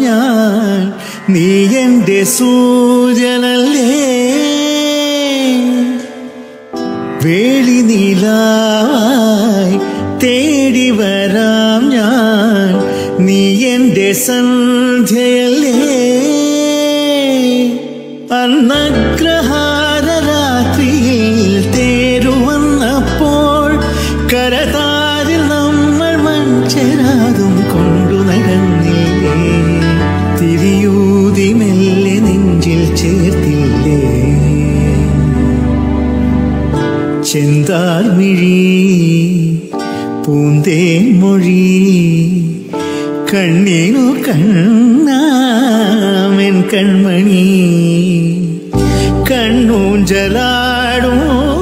ഞാൻ നീ എൻ്റെ സൂര്യനല്ലേ വേളി നീലായി തേടി വരാം ഞാൻ നീ എൻ്റെ സന്ധ്യയല്ലേ അന്നഗ്രഹാര രാത്രിയിൽ തേരുവന്നപ്പോൾ കരതാരിൽ നമ്മൾ മൺചെരാതും കൊണ്ടു നടന്നില്ലേ തിരിയൂതി മെല്ലെ നെഞ്ചിൽ ചേർത്തില്ലേ ചെന്താർ മിഴി പൂന്തേൻ മൊഴി കണ്ണീനു കണ്ണാമൻ കൺമണി കണ്ണൂഞ്ചലാടും